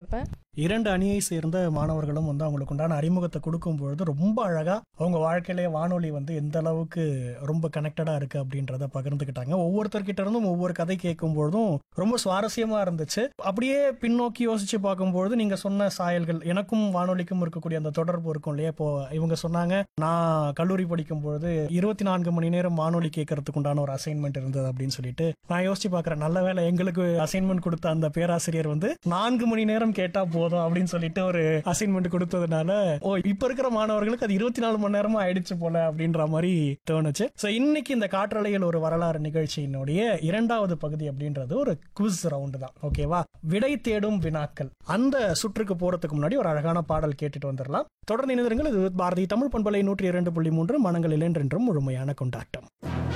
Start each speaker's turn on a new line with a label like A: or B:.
A: பார்ப்பேன்
B: இரண்டு அணியை சேர்ந்த மாணவர்களும் வந்து அவங்களுக்கு உண்டான அறிமுகத்தை கொடுக்கும் பொழுது ரொம்ப அழகா அவங்க வாழ்க்கையிலேயே வானொலி வந்து எந்த அளவுக்கு ரொம்ப கனெக்டடா இருக்கு அப்படின்றத பகிர்ந்துக்கிட்டாங்க ஒவ்வொருத்தர்கிட்ட இருந்தும் ஒவ்வொரு கதை கேட்கும் பொழுதும் ரொம்ப சுவாரஸ்யமா இருந்துச்சு அப்படியே பின்னோக்கி யோசிச்சு பார்க்கும்பொழுது நீங்க சொன்ன சாயல்கள் எனக்கும் வானொலிக்கும் இருக்கக்கூடிய அந்த தொடர்பு இருக்கும் இல்லையா இப்போ இவங்க சொன்னாங்க நான் கல்லூரி படிக்கும் பொழுது இருபத்தி நான்கு மணி நேரம் வானொலி கேட்கறதுக்கு உண்டான ஒரு அசைன்மெண்ட் இருந்தது அப்படின்னு சொல்லிட்டு நான் யோசிச்சு பார்க்கறேன் நல்ல வேளை எங்களுக்கு அசைன்மெண்ட் கொடுத்த அந்த பேராசிரியர் வந்து நான்கு மணி நேரம் கேட்டா போதும் அப்படின்னு சொல்லிட்டு ஒரு அசைன்மெண்ட் கொடுத்ததுனால ஓ இப்ப இருக்கிற மாணவர்களுக்கு அது இருபத்தி நாலு மணி நேரமா ஆயிடுச்சு போல அப்படின்ற மாதிரி தோணுச்சு சோ இன்னைக்கு இந்த காற்றலையில் ஒரு வரலாறு நிகழ்ச்சியினுடைய இரண்டாவது பகுதி அப்படின்றது ஒரு குவிஸ் ரவுண்டு தான் ஓகேவா விடை தேடும் வினாக்கள் அந்த சுற்றுக்கு போறதுக்கு முன்னாடி ஒரு அழகான பாடல் கேட்டுட்டு வந்துடலாம் தொடர்ந்து இணைந்திருங்கள் இது பாரதி தமிழ் பண்பலை நூற்றி இரண்டு புள்ளி மூன்று மனங்களில் என்றென்றும் முழுமையான கொண்டாட்டம்